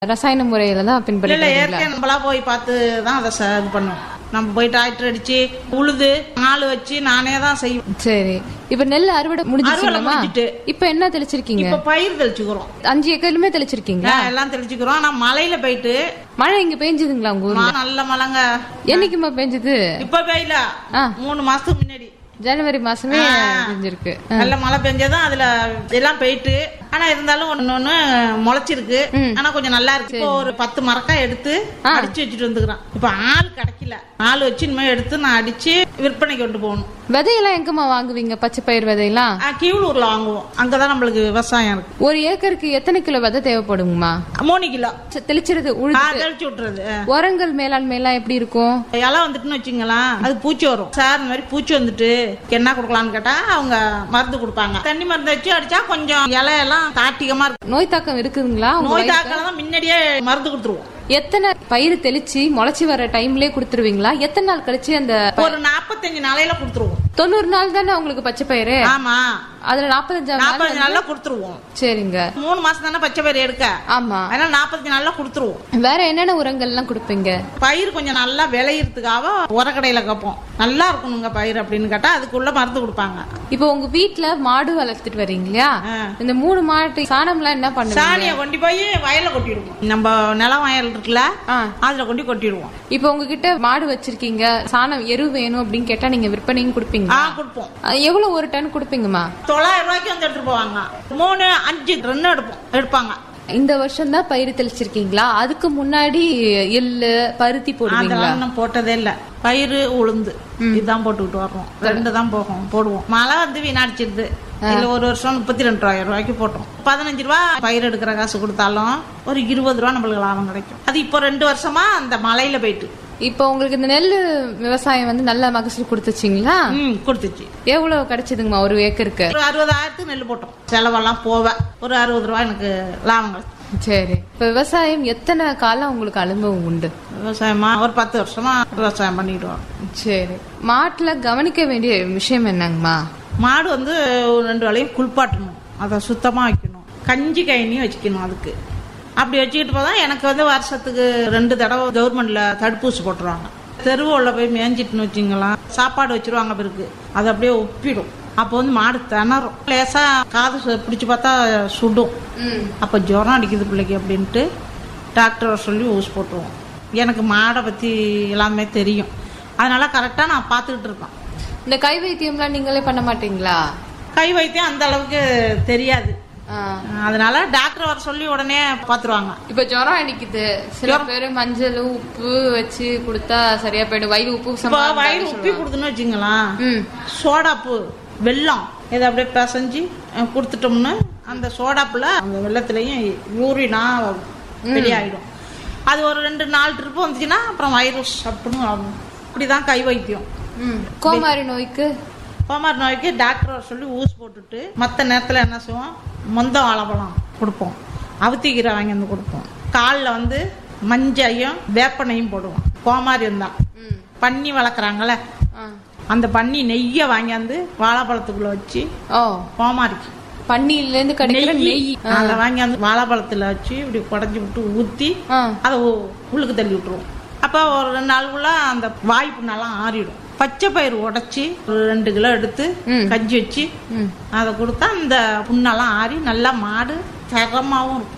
ரசாயன முறையில தான் இல்ல பின்பற்றி இல்ல இயற்கை நம்மளா போய் பார்த்து தான் அதை ச- இது பண்ணுவோம் நம்ம போய் டிராக்டர் அடிச்சு உழுது ஆள் வச்சு நானே தான் செய்வேன் சரி இப்ப நெல் அறுவடை முடிஞ்சிருச்சுங்களா முடிஞ்சிட்டு. இப்ப என்ன தெளிச்சிருக்கீங்க இப்ப பயிர் தெளிச்சுக்கிறோம் அஞ்சு ஏக்கர்லுமே தெளிச்சிருக்கீங்களா ஆ, எல்லாம் தெளிச்சுக்கிறோம் ஆனா மலையில போயிட்டு மழை இங்க பெஞ்சதுங்களா உங்க ஊர்ல மா- நல்ல மழைங்க என்னைக்குமா பெஞ்சது இப்ப பெய்யல ஆ. மூணு மாசத்துக்கு முன்னாடி ஜனவரி மாசமே பெஞ்சிருக்கு நல்ல மழை பெஞ்சதும் அதுல எல்லாம் போயிட்டு ஆனா இருந்தாலும் ஒண்ணு ஒண்ணு முளைச்சிருக்கு ஆனா கொஞ்சம் நல்லா இருக்கு இப்போ ஒரு பத்து மரக்காய் எடுத்து அடிச்சு வச்சுட்டு வந்துக்கிறேன் இப்ப ஆள் கிடைக்கல ஆள் வச்சு இனிமே எடுத்து நான் அடிச்சு விற்பனைக்கு கொண்டு போகணும் விதையெல்லாம் எங்கம்மா வாங்குவீங்க பச்சை பயிர் விதையெல்லாம் ஆ, கீவளூர்ல வாங்குவோம் அங்கதான் நம்மளுக்கு விவசாயம் இருக்கு ஒரு ஏக்கருக்கு எத்தனை கிலோ விதை தேவைப்படுங்கம்மா மூணு கிலோ ச- தெளிச்சிருது ஆ, உழுது தெளிச்சு விட்டுறது ஆ. உரங்கள் மேலாண்மை எல்லாம் எப்படி இருக்கும் இலை வந்துட்டுன்னு வச்சுங்களேன் அது பூச்சி வரும் சார் இந்த மாதிரி பூச்சி வந்துட்டு என்ன கொடுக்கலாம்னு கேட்டா அவங்க மருந்து கொடுப்பாங்க தண்ணி மருந்து வச்சு அடிச்சா கொஞ்சம் இலையெல்லாம் காட்டிகமா இருக்கும் நோய் தாக்கம் இருக்குதுங்களா உங்க நோய் வயல்ல? தாக்கலாம் தான் முன்னாடியே மருந்து கொடுத்துருவோம் எத்தனை பயிர் தெளிச்சு முளைச்சி வர டைம்லயே கொடுத்துருவீங்களா எத்தனை நாள் கழிச்சு அந்த ஒரு நாற்பத்தஞ்சு நாளையில கொடுத்துருவோம் தொண்ணூறு நாள் தானே உங்களுக்கு பச்சை பயிறு ஆமா அதுல நாற்பத்தஞ்சாம் நாள் நாற்பத்தஞ்சு நாள்ல கொடுத்துருவோம் சரிங்க மூணு மாசம் தானே பச்சை பயிர் எடுக்க ஆமா அதனால நாற்பத்தஞ்சு நாள்ல கொடுத்துருவோம் வேற என்னென்ன உரங்கள் எல்லாம் கொடுப்பீங்க பயிர் கொஞ்சம் நல்லா விளையிறதுக்காக உரக்கடையில கேட்போம் நல்லா இருக்கணுங்க பயிர் அப்படின்னு கேட்டா அதுக்குள்ள மருந்து கொடுப்பாங்க இப்போ உங்க வீட்ல மாடு வளர்த்துட்டு வர்றீங்க இல்லையா ஆ. இந்த மூணு மாட்டு சாணம்லாம் என்ன பண்ணுவீங்க சாணியை கொண்டு போய் வயல்ல கொட்டிடுவோம் நம்ம நிலம் வயல் இருக்குல்ல ஆ. அதுல கொண்டு கொட்டிடுவோம் இப்போ உங்ககிட்ட மாடு வச்சிருக்கீங்க சாணம் எரு வேணும் அப்படின்னு கேட்டா நீங்க விற்பனையும் கொடுப்பீங்க ஆ கொடுப்போம் எவ்வளவு ஒரு டன் கொடுப்பீங்கம்மா தொள்ளாயிரம் ரூபாய்க்கு வந்து எடுத்துட்டு போவாங்க மூணு அஞ்சு ரெண்டு எடுப்போம் எடுப்பாங்க இந்த வருஷம் தான் பயிர் தெளிச்சிருக்கீங்களா அதுக்கு முன்னாடி எள்ளு பருத்தி போடுவீங்களா அதெல்லாம் இன்னும் போட்டதே இல்ல பயிறு உளுந்து இதுதான் போட்டுக்கிட்டு வர்றோம் ரெண்டு தான் போகும் போடுவோம் மழை வந்து வீணாடிச்சிருது இல்ல ஒரு வருஷம் முப்பத்தி ரெண்டு ரூபாயிரம் ரூபாய்க்கு போட்டோம் பதினஞ்சு ரூபா பயிர் எடுக்கிற காசு கொடுத்தாலும் ஒரு இருபது ரூபா நம்மளுக்கு லாபம் கிடைக்கும் அது இப்போ ரெண்டு வருஷமா அந்த மலையில போயிட்டு இப்போ உங்களுக்கு இந்த நெல் விவசாயம் வந்து நல்ல மகசூல் கொடுத்துச்சிங்களா ம் கொடுத்துச்சு எவ்வளவு கிடைச்சதுங்கம்மா ஒரு ஏக்கருக்கு ஒரு அறுபதாயிரத்துக்கு நெல் போட்டோம் செலவெல்லாம் போவ ஒரு அறுபது ரூபா எனக்கு லாபம் கிடைச்சு சரி இப்ப விவசாயம் எத்தனை காலம் உங்களுக்கு அனுபவம் உண்டு விவசாயமா ஒரு பத்து வருஷமா விவசாயம் பண்ணிட்டு வரோம் சரி மாட்டுல கவனிக்க வேண்டிய விஷயம் என்னங்கம்மா மாடு வந்து ஒரு ரெண்டு வேளையும் குளிப்பாட்டணும் அதை சுத்தமாக வைக்கணும் கஞ்சி கயனியும் வச்சுக்கணும் அதுக்கு அப்படி வச்சுக்கிட்டு போதா எனக்கு வந்து வருஷத்துக்கு ரெண்டு தடவை கவர்மெண்ட்ல தடுப்பூசி போட்டுருவாங்க தெருவுல போய் மேய்ஞ்சிட்டுன்னு வச்சுங்களா சாப்பாடு வச்சிருவாங்க பிறகு அது அப்படியே ஒப்பிடும் அப்போ வந்து மாடு திணறும் லேசா காது சு- பிடிச்சு பார்த்தா சுடும் அப்போ ஜுரம் அடிக்குது பிள்ளைக்கு அப்படின்ட்டு டாக்டரை சொல்லி ஊசி போட்டுருவோம் எனக்கு மாடை பற்றி எல்லாமே தெரியும் அதனால கரெக்டாக நான் பார்த்துக்கிட்டு இருக்கேன் இந்த கை வைத்தியம்லாம் நீங்களே பண்ண மாட்டீங்களா கை வைத்தியம் அந்த அளவுக்கு தெரியாது ஆ. அதனால டாக்டர் வர சொல்லி உடனே பாத்துருவாங்க இப்ப ஜுரம் அடிக்குது சில பேரு மஞ்சள் உப்பு வச்சு கொடுத்தா சரியா போயிடும் வயிறு உப்பு இப்போ சம்பா வயிறு உப்பி கொடுத்துன்னு வச்சுங்களேன் ம் சோடாப்பு வெல்லம் இதை அப்படியே பிசைஞ்சு அஹ், கொடுத்துட்டோம்னு அந்த சோடாப்புல அந்த வெள்ளத்துலயும் யூரினா வெளியாயிடும் அது ஒரு ரெண்டு நாலு ட்ரிப்பு வந்துச்சுன்னா அப்புறம் வயிறு சப்புன்னு ஆகும் இப்படிதான் கை வைத்தியம் ம் கோமாரி நோய்க்கு கோமார் நோய்க்கு டாக்டர் வர சொல்லி ஊசி போட்டுட்டு மற்ற நேரத்தில் என்ன செய்வோம் மொந்த வாழைப்பழம் கொடுப்போம் அவுத்திக்கீரை வாங்கி வந்து கொடுப்போம் காலில் வந்து மஞ்சையும் வேப்பனையும் போடுவோம் கோமாரி இருந்தால் ம் பன்னி வளர்க்குறாங்களே ஆ. அந்த பன்னி நெய்யை வாங்கியாந்து வாழைப்பழத்துக்குள்ள வச்சு ஓ கோமாரிக்கு பன்னியில இருந்து கிடைக்கிற நெய் அதை வாங்கியாந்து வாழைப்பழத்துல வச்சு இப்படி குடஞ்சி விட்டு ஊற்றி ஆ. அதை உ- உள்ளுக்கு தள்ளி விட்டுருவோம் அப்போ ஒரு ரெண்டு நாளுக்குள்ள அந்த வாய் புண்ணெல்லாம் ஆறிடும் பச்சை பயிர் உடைச்சி ஒரு ரெண்டு கிலோ எடுத்து ம். கஞ்சி வச்சு ம் அதை கொடுத்தா அந்த புண்ணெல்லாம் ஆறி நல்லா மாடு தரமாகவும் இருக்கும்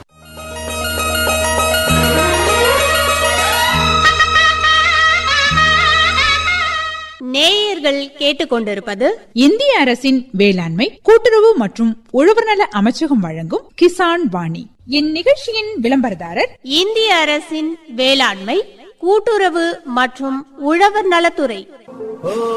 நேயர்கள் கேட்டுக்கொண்டிருப்பது இந்திய அரசின் வேளாண்மை கூட்டுறவு மற்றும் உழவர் நல அமைச்சகம் வழங்கும் கிசான் வாணி இந்நிகழ்ச்சியின் விளம்பரதாரர் இந்திய அரசின் வேளாண்மை கூட்டுறவு மற்றும் உழவர் நலத்துறை